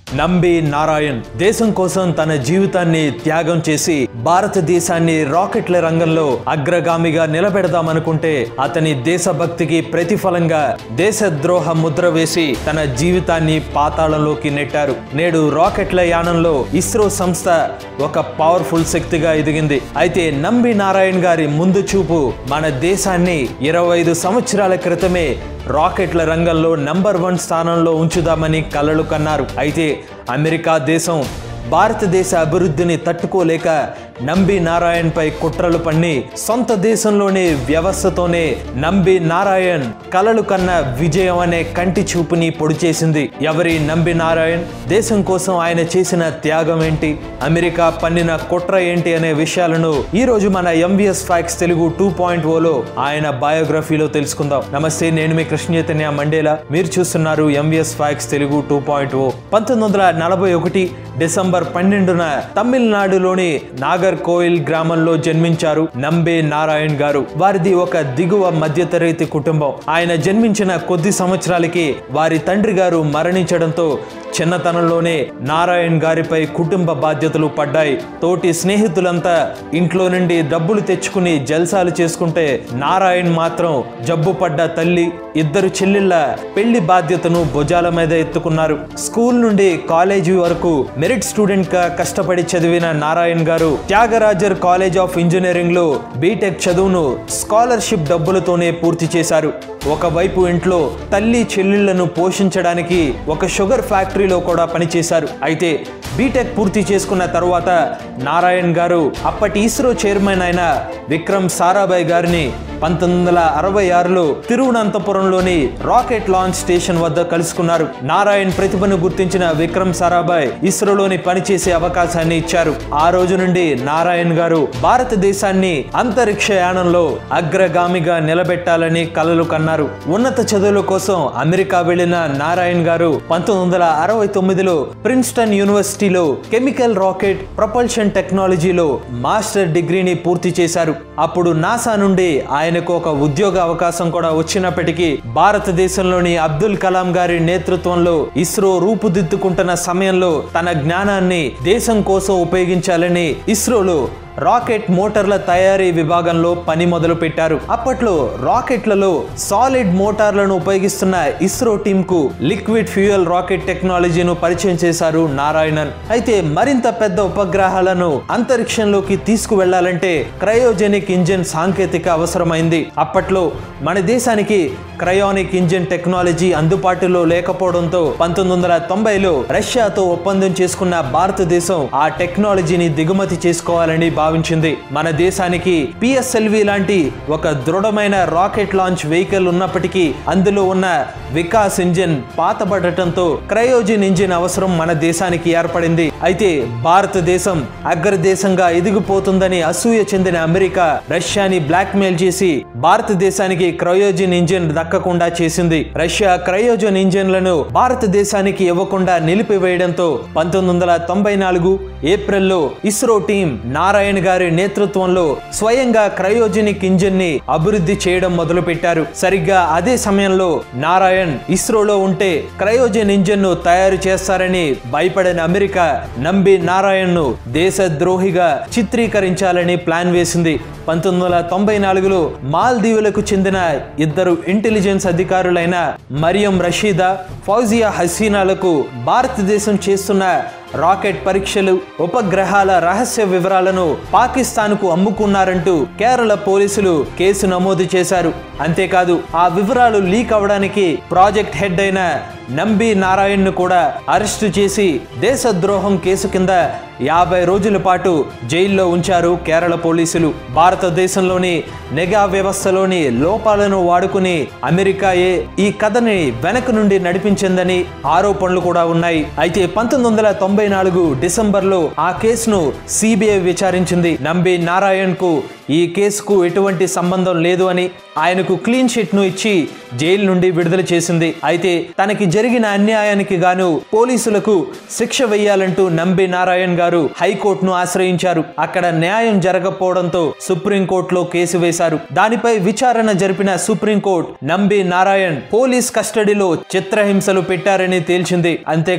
నంబి నారాయణ్ దేశం కోసం తన జీవితాన్ని త్యాగం చేసి భారతదేశాన్ని రాకెట్ల రంగంలో అగ్రగామిగా నిలబెడదామనుకుంటే అతని దేశభక్తికి ప్రతిఫలంగా దేశద్రోహ ముద్ర వేసి తన జీవితాన్ని పాతాళంలోకి నెట్టారు నేడు రాకెట్ల యానంలో ఇస్రో సంస్థ ఒక పవర్ఫుల్ శక్తిగా ఎదిగింది అయితే నంబి నారాయణ్ గారి ముందు చూపు మన దేశాన్ని ఇరవై ఐదు సంవత్సరాల క్రితమే రాకెట్ల రంగంలో నంబర్ వన్ స్థానంలో ఉంచుదామని కలలు కన్నారు అయితే అమెరికా దేశం భారతదేశ అభివృద్ధిని తట్టుకోలేక నంబి నారాయణ్ పై కుట్రలు పన్ని సొంత దేశంలోని వ్యవస్థతోనే నంబి నారాయణ్ కలలు కన్న విజయం అనే కంటి చూపుని పొడి చేసింది ఎవరి నంబి నారాయణ్ దేశం కోసం ఆయన చేసిన త్యాగం ఏంటి అమెరికా పన్నిన కుట్ర ఏంటి అనే విషయాలను ఈ రోజు మన MVS facts Telugu two point ఓలో ఆయన బయోగ్రఫీలో తెలుసుకుందాం నమస్తే నేను మీ కృష్ణ చైతన్య మండేలా మీరు చూస్తున్నారు MVS facts Telugu two point O పంతొమ్మిది వందల నలభై ఒకటి డిసెంబర్ పన్నెండున తమిళనాడులోని నాగర్ కోయిల్ గ్రామంలో జన్మించారు నంబే నారాయణ్ గారు వారిది ఒక దిగువ మధ్యతరగతి కుటుంబం ఆయన జన్మించిన కొద్ది సంవత్సరాలకి వారి తండ్రి గారు మరణించడంతో చిన్నతనంలోనే నారాయణ్ గారిపై కుటుంబ బాధ్యతలు పడ్డాయి తోటి స్నేహితులంతా ఇంట్లో నుండి డబ్బులు తెచ్చుకుని జల్సాలు చేసుకుంటే నారాయణ్ మాత్రం జబ్బు పడ్డ తల్లి ఇద్దరు చెల్లెళ్ళ పెళ్లి బాధ్యతను భుజాల మీద ఎత్తుకున్నారు స్కూల్ నుండి కాలేజీ వరకు మెరిట్ స్టూడెంట్ గా కష్టపడి చదివిన నారాయణ్ గారు త్యాగరాజర్ కాలేజ్ ఆఫ్ ఇంజనీరింగ్ లో బీటెక్ చదువును స్కాలర్షిప్ డబ్బులతోనే పూర్తి చేశారు ఒకవైపు ఇంట్లో తల్లి చెల్లెళ్లను పోషించడానికి ఒక షుగర్ ఫ్యాక్టరీలో కూడా పనిచేశారు అయితే బీటెక్ పూర్తి చేసుకున్న తరువాత నారాయణ్ గారు అప్పటి ఇస్రో చైర్మన్ అయిన విక్రమ్ సారాభాయ్ గారిని పంతొమ్మిది వందల అరవై ఆరులో తిరువనంతపురంలోని రాకెట్ లాంచ్ స్టేషన్ వద్ద కలుసుకున్నారు నారాయణ్ ప్రతిభను గుర్తించిన విక్రమ్ సారాభాయ్ ఇస్రోలోని పనిచేసే అవకాశాన్ని ఇచ్చారు ఆ రోజు నుండి నారాయణ్ గారు భారతదేశాన్ని అంతరిక్ష యానంలో అగ్రగామిగా నిలబెట్టాలని కలలు కన్నారు ఉన్నత చదువుల కోసం అమెరికా వెళ్లిన నారాయణ్ గారు పంతొమ్మిది వందల అరవై తొమ్మిదిలో ప్రిన్స్టన్ యూనివర్సిటీలో కెమికల్ రాకెట్ ప్రపల్షన్ టెక్నాలజీలో మాస్టర్ డిగ్రీని పూర్తి చేశారు అప్పుడు నాసా నుండి ఆయనకు ఒక ఉద్యోగ అవకాశం కూడా వచ్చినప్పటికీ భారతదేశంలోని అబ్దుల్ కలాం గారి నేతృత్వంలో ఇస్రో రూపుదిద్దుకుంటున్న సమయంలో తన జ్ఞానాన్ని దేశం కోసం ఉపయోగించాలని ఇస్రోలో రాకెట్ మోటార్ల తయారీ విభాగంలో పని మొదలు పెట్టారు అప్పట్లో రాకెట్లలో సాలిడ్ మోటార్లను ఉపయోగిస్తున్న ఇస్రో టీమ్ కు లిక్విడ్ ఫ్యూయల్ రాకెట్ టెక్నాలజీను పరిచయం చేశారు నారాయణన్ అయితే మరింత పెద్ద ఉపగ్రహాలను అంతరిక్షంలోకి తీసుకువెళ్లాలంటే క్రయోజెనిక్ ఇంజిన్ సాంకేతిక అవసరమైంది అప్పట్లో మన దేశానికి క్రయోనిక్ ఇంజిన్ టెక్నాలజీ అందుబాటులో లేకపోవడంతో పంతొమ్మిది వందల తొంభైలో రష్యాతో ఒప్పందం చేసుకున్న భారతదేశం ఆ టెక్నాలజీని దిగుమతి చేసుకోవాలని భావించింది మన దేశానికి పిఎస్ఎల్వి లాంటి ఒక దృఢమైన రాకెట్ లాంచ్ వెహికల్ ఉన్నప్పటికీ అందులో ఉన్న వికాస్ ఇంజిన్ పాతబడటంతో క్రయోజిన్ ఇంజిన్ అవసరం మన దేశానికి ఏర్పడింది అయితే భారతదేశం అగ్రదేశంగా ఎదిగిపోతుందని అసూయ చెందిన అమెరికా రష్యాని బ్లాక్మెయిల్ చేసి భారతదేశానికి క్రయోజిన్ ఇంజిన్ దక్కకుండా చేసింది రష్యా క్రయోజన్ ఇంజిన్లను భారతదేశానికి ఇవ్వకుండా నిలిపివేయడంతో పంతొమ్మిది వందల తొంభై నాలుగు ఏప్రిల్లో ఇస్రో టీం నారాయణ్ గారి నేతృత్వంలో స్వయంగా క్రయోజనిక్ ఇంజిన్ ని అభివృద్ధి చేయడం మొదలుపెట్టారు సరిగ్గా అదే సమయంలో నారాయణ్ ఇస్రోలో ఉంటే క్రయోజన్ ఇంజిన్ ను తయారు చేస్తారని భయపడిన అమెరికా నంబి నారాయణ్ ను దేశద్రోహిగా చిత్రీకరించాలని ప్లాన్ వేసింది పంతొమ్మిది వందల తొంభై నాలుగులో మాల్దీవులకు చెందిన ఇద్దరు ఇంటెలిజెన్స్ అధికారులైన మరియం రషీదా ఫౌజియా హసీనాలకు భారతదేశం చేస్తున్న రాకెట్ పరీక్షలు ఉపగ్రహాల రహస్య వివరాలను పాకిస్తాన్కు అమ్ముకున్నారంటూ కేరళ పోలీసులు కేసు నమోదు చేశారు అంతేకాదు ఆ వివరాలు లీక్ అవడానికి ప్రాజెక్ట్ హెడ్ అయిన నంబి నారాయణ్ను కూడా అరెస్టు చేసి దేశద్రోహం కేసు కింద యాభై రోజుల పాటు జైల్లో ఉంచారు కేరళ పోలీసులు భారతదేశంలోని నిఘా వ్యవస్థలోని లోపాలను వాడుకుని అమెరికాయే ఈ కథని వెనక నుండి నడిపించిందని ఆరోపణలు కూడా ఉన్నాయి అయితే పంతొమ్మిది వందల తొంభై నాలుగు డిసెంబర్లో ఆ కేసును సిబిఐ విచారించింది నంబి నారాయణ్ కు ఈ కేసుకు ఎటువంటి సంబంధం లేదు అని ఆయనకు క్లీన్ చిట్ ను ఇచ్చి జైలు నుండి విడుదల చేసింది అయితే తనకి జరిగిన అన్యాయానికి గాను పోలీసులకు శిక్ష వేయాలంటూ నంబి నారాయణ్ గారు హైకోర్టును ఆశ్రయించారు అక్కడ న్యాయం జరగకపోవడంతో సుప్రీంకోర్టులో కేసు వేశారు దానిపై విచారణ జరిపిన సుప్రీంకోర్టు నంబి నారాయణ్ పోలీస్ కస్టడీలో చిత్రహింసలు పెట్టారని తేల్చింది అంతేకాదు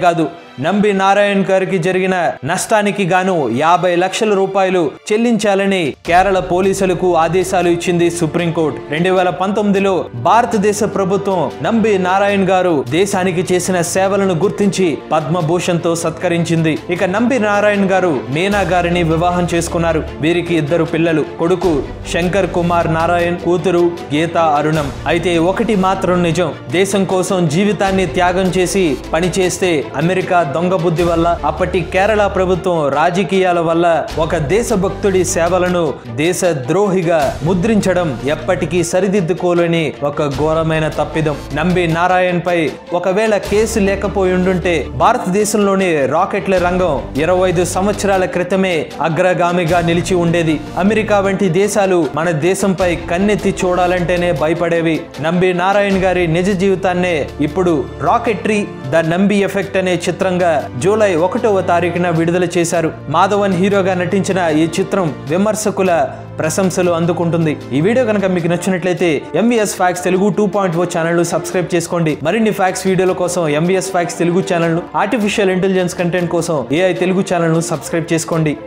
నంబి నారాయణ్ గారికి జరిగిన నష్టానికి గాను యాభై లక్షల రూపాయలు చెల్లించాలని కేరళ పోలీసులకు ఆదేశాలు ఇచ్చింది సుప్రీంకోర్టు రెండు వేల పంతొమ్మిదిలో భారతదేశ ప్రభుత్వం నంబి నారాయణ్ గారు దేశానికి చేసిన సేవలను గుర్తించి పద్మభూషణ్ తో సత్కరించింది ఇక నంబి నారాయణ్ గారు మీనా గారిని వివాహం చేసుకున్నారు వీరికి ఇద్దరు పిల్లలు కొడుకు శంకర్ కుమార్ నారాయణ్ కూతురు గీతా అరుణం అయితే ఒకటి మాత్రం నిజం దేశం కోసం జీవితాన్ని త్యాగం చేసి పనిచేస్తే అమెరికా దొంగ బుద్ధి వల్ల అప్పటి కేరళ ప్రభుత్వం రాజకీయాల వల్ల ఒక దేశభక్తుడి సేవలను దేశ ద్రోహిగా ముద్రించడం ఎప్పటికీ సరిదిద్దుకోలేని ఒక ఘోరమైన తప్పిదం నంబి నారాయణ్ పై ఒకవేళ కేసు లేకపోయి ఉండుంటే భారతదేశంలోని రాకెట్ల రంగం ఇరవై ఐదు సంవత్సరాల క్రితమే అగ్రగామిగా నిలిచి ఉండేది అమెరికా వంటి దేశాలు మన దేశంపై కన్నెత్తి చూడాలంటేనే భయపడేవి నంబి నారాయణ్ గారి నిజ జీవితాన్నే ఇప్పుడు రాకెట్రీ ద నంబి ఎఫెక్ట్ అనే చిత్రంగా జూలై ఒకటవ తారీఖున విడుదల చేశారు మాధవన్ హీరోగా నటించిన ఈ చిత్రం విమర్శకుల ప్రశంసలు అందుకుంటుంది ఈ వీడియో కనుక మీకు నచ్చినట్లయితే MVS facts Telugu two point O channel subscribe చేసుకోండి మరిన్ని ఫ్యాక్స్ వీడియోల కోసం MVS facts Telugu channel artificial intelligence content కోసం ఏఐ తెలుగు ఛానల్ సబ్స్క్రైబ్ చేసుకోండి